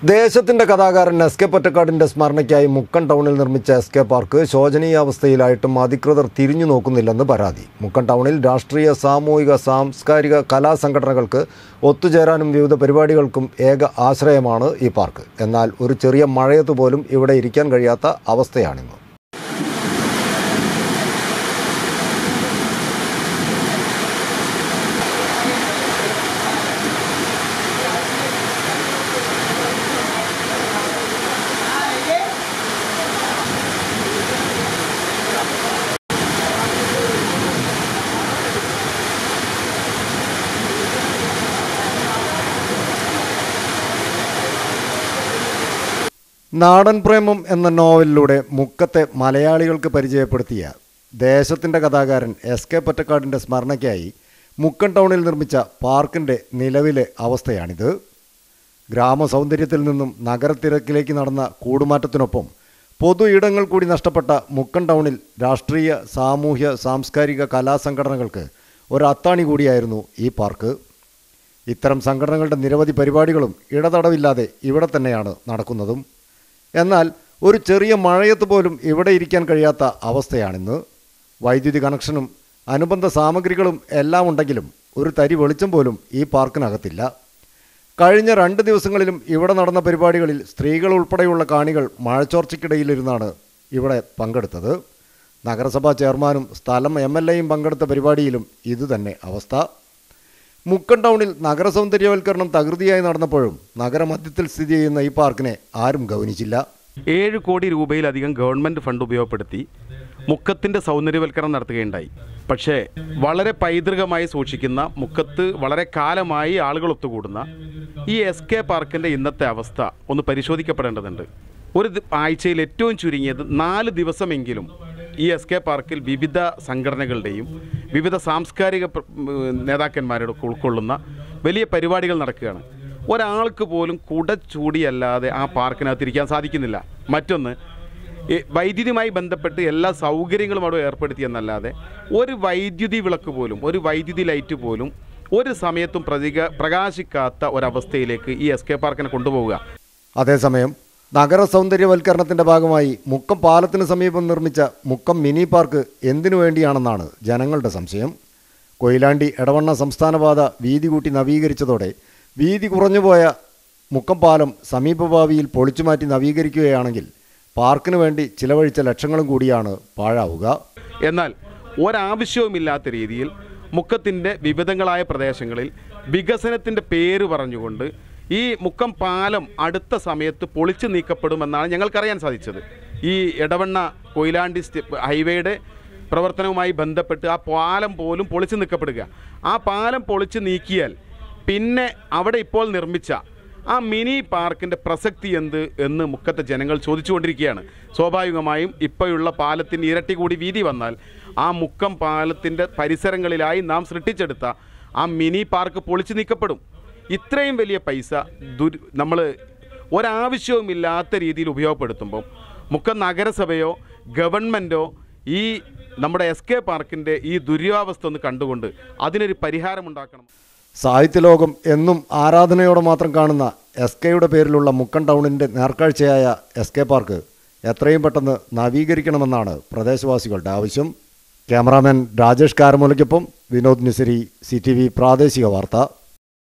ദേശത്തിന്റെ കഥാകാരൻ S K പൊറ്റക്കാടിന്റെ സ്മരണയ്ക്കായി മുക്കൻ ടൗണിൽ നിർമ്മിച്ച എസ് കെ പാർക്ക് ശോചനീയാവസ്ഥയിലായിട്ടും അധികൃതർ തിരിഞ്ഞു നോക്കുന്നില്ലെന്ന് പരാതി മുക്കൻ ടൗണിൽ രാഷ്ട്രീയ സാമൂഹിക സാംസ്കാരിക കലാ സംഘടനകൾക്ക് ഒത്തുചേരാനും വിവിധ പരിപാടികൾക്കും ഏക ആശ്രയമാണ് ഈ പാർക്ക് എന്നാൽ ഒരു ചെറിയ മഴയത്ത് പോലും ഇവിടെ ഇരിക്കാൻ കഴിയാത്ത അവസ്ഥയാണിന്ന് നാടൻ പ്രേമം എന്ന നോവലിലൂടെ മുക്കത്തെ മലയാളികൾക്ക് പരിചയപ്പെടുത്തിയ ദേശത്തിൻ്റെ കഥാകാരൻ എസ് കെ പൊറ്റക്കാടിൻ്റെ സ്മരണയ്ക്കായി മുക്കൻ ടൗണിൽ നിർമ്മിച്ച പാർക്കിൻ്റെ നിലവിലെ അവസ്ഥയാണിത് ഗ്രാമസൗന്ദര്യത്തിൽ നിന്നും നഗരത്തിരക്കിലേക്ക് നടന്ന കൂടുമാറ്റത്തിനൊപ്പം പൊതു ഇടങ്ങൾ കൂടി നഷ്ടപ്പെട്ട മുക്കൻ ടൗണിൽ രാഷ്ട്രീയ സാമൂഹ്യ സാംസ്കാരിക കലാസംഘടനകൾക്ക് ഒരു അത്താണി കൂടിയായിരുന്നു ഈ പാർക്ക് ഇത്തരം സംഘടനകളുടെ നിരവധി പരിപാടികളും ഇടതടവില്ലാതെ ഇവിടെ തന്നെയാണ് നടക്കുന്നതും എന്നാൽ ഒരു ചെറിയ മഴയത്ത് പോലും ഇവിടെ ഇരിക്കാൻ കഴിയാത്ത അവസ്ഥയാണിന്ന് വൈദ്യുതി കണക്ഷനും അനുബന്ധ സാമഗ്രികളും എല്ലാം ഉണ്ടെങ്കിലും ഒരു തരി വെളിച്ചം പോലും ഈ പാർക്കിനകത്തില്ല കഴിഞ്ഞ രണ്ട് ദിവസങ്ങളിലും ഇവിടെ നടന്ന പരിപാടികളിൽ സ്ത്രീകൾ ഉൾപ്പെടെയുള്ള കാണികൾ മഴച്ചോർച്ചയ്ക്കിടയിലിരുന്നാണ് ഇവിടെ പങ്കെടുത്തത് നഗരസഭാ ചെയർമാനും സ്ഥലം എം എൽ എയും പങ്കെടുത്ത പരിപാടിയിലും ഇതുതന്നെ അവസ്ഥ മുക്കൻ ടൗണിൽ നഗരസൗന്ദര്യവൽക്കരണം തകൃതിയായി നടന്നപ്പോഴും നഗരമധ്യത്തിൽ സ്ഥിതി ചെയ്യുന്ന ഈ പാർക്കിനെ ആരും ഗൗനിച്ചില്ല ഏഴ് കോടി രൂപയിലധികം ഗവൺമെൻറ് ഫണ്ട് ഉപയോഗപ്പെടുത്തി മുക്കത്തിൻ്റെ സൗന്ദര്യവൽക്കരണം നടത്തുകയുണ്ടായി പക്ഷേ വളരെ പൈതൃകമായി സൂക്ഷിക്കുന്ന മുക്കത്ത് വളരെ കാലമായി ആളുകൾ ഒത്തുകൂടുന്ന ഈ എസ് കെ പാർക്കിൻ്റെ ഇന്നത്തെ അവസ്ഥ ഒന്ന് പരിശോധിക്കപ്പെടേണ്ടതുണ്ട് ഒരു ദി- ആഴ്ചയിൽ ഏറ്റവും ചുരുങ്ങിയത് നാല് ദിവസമെങ്കിലും ഈ എസ് കെ പാർക്കിൽ വിവിധ സംഘടനകളുടെയും വിവിധ സാംസ്കാരിക പ്ര- ഉം, നേതാക്കന്മാരുടെ ഒക്കെ ഉൾക്കൊള്ളുന്ന വലിയ പരിപാടികൾ നടക്കുകയാണ് ഒരാൾക്ക് പോലും കുട ചൂടിയല്ലാതെ ആ പാർക്കിനകത്ത് ഇരിക്കാൻ സാധിക്കുന്നില്ല മറ്റൊന്ന് ഈ വൈദ്യുതിയുമായി ബന്ധപ്പെട്ട് എല്ലാ സൗകര്യങ്ങളും അവിടെ ഏർപ്പെടുത്തിയെന്നല്ലാതെ ഒരു വൈദ്യുതി വിളക്ക് പോലും ഒരു വൈദ്യുതി ലൈറ്റ് പോലും ഒരു സമയത്തും പ്രതിക പ്രകാശിക്കാത്ത ഒരവസ്ഥയിലേക്ക് ഈ എസ് കെ പാർക്കിനെ കൊണ്ടുപോവുക അതേസമയം നഗര സൗന്ദര്യവൽക്കരണത്തിന്റെ ഭാഗമായി മുക്കം പാലത്തിന് സമീപം നിർമ്മിച്ച മുക്കം മിനി പാർക്ക് എന്തിനു വേണ്ടിയാണെന്നാണ് ജനങ്ങളുടെ സംശയം കൊയിലാണ്ടി എടവണ്ണ സംസ്ഥാനപാത വീതി കൂട്ടി നവീകരിച്ചതോടെ വീതി കുറഞ്ഞുപോയ മുക്കം പാലം സമീപഭാവിയിൽ പൊളിച്ചുമാറ്റി നവീകരിക്കുകയാണെങ്കിൽ പാർക്കിനു വേണ്ടി ചിലവഴിച്ച ലക്ഷങ്ങളും കൂടിയാണ് പാഴാവുക എന്നാൽ ഒരാവശ്യവുമില്ലാത്ത രീതിയിൽ മുക്കത്തിൻ്റെ വിവിധങ്ങളായ പ്രദേശങ്ങളിൽ വികസനത്തിൻ്റെ പേര് പറഞ്ഞുകൊണ്ട് ഈ മുക്കം പാലം അടുത്ത സമയത്ത് പൊളിച്ചു നീക്കപ്പെടുമെന്നാണ് ഞങ്ങൾക്കറിയാൻ സാധിച്ചത് ഈ എടവണ്ണ കൊയിലാണ്ടി സ്റ്റെ- ഹൈവേയുടെ പ്രവർത്തനവുമായി ബന്ധപ്പെട്ട് ആ പാലം പോലും പൊളിച്ചു നീക്കപ്പെടുക ആ പാലം പൊളിച്ചു നീക്കിയാൽ പിന്നെ അവിടെ ഇപ്പോൾ നിർമ്മിച്ച ആ മിനി പാർക്കിൻ്റെ പ്രസക്തി എന്ത് എന്ന് മുക്കത്തെ ജനങ്ങൾ ചോദിച്ചുകൊണ്ടിരിക്കുകയാണ് സ്വാഭാവികമായും ഇപ്പോഴുള്ള പാലത്തിന് ഇരട്ടി കൂടി വീതി വന്നാൽ ആ മുക്കം പാലത്തിൻ്റെ പരിസരങ്ങളിലായി നാം സൃഷ്ടിച്ചെടുത്ത ആ മിനി പാർക്ക് പൊളിച്ചു നീക്കപ്പെടും ഇത്രയും വലിയ പൈസ ദുർ നമ്മൾ ഒരാവശ്യവുമില്ലാത്ത രീതിയിൽ ഉപയോഗപ്പെടുത്തുമ്പം മുക്കം നഗരസഭയോ ഗവൺമെൻറ്റോ ഈ നമ്മുടെ എസ് കെ പാർക്കിൻ്റെ ഈ ദുര്യാവസ്ഥ ഒന്ന് കണ്ടുകൊണ്ട് അതിനൊരു പരിഹാരമുണ്ടാക്കണം സാഹിത്യലോകം എന്നും ആരാധനയോടെ മാത്രം കാണുന്ന എസ് കെയുടെ പേരിലുള്ള മുക്കൻ ടൗണിൻ്റെ നേർക്കാഴ്ചയായ എസ് കെ പാർക്ക് എത്രയും പെട്ടെന്ന് നവീകരിക്കണമെന്നാണ് പ്രദേശവാസികളുടെ ആവശ്യം ക്യാമറാമാൻ രാജേഷ് കാരമൂലയ്ക്കൊപ്പം വിനോദ് നിസരി സി ടി വി പ്രാദേശിക വാർത്ത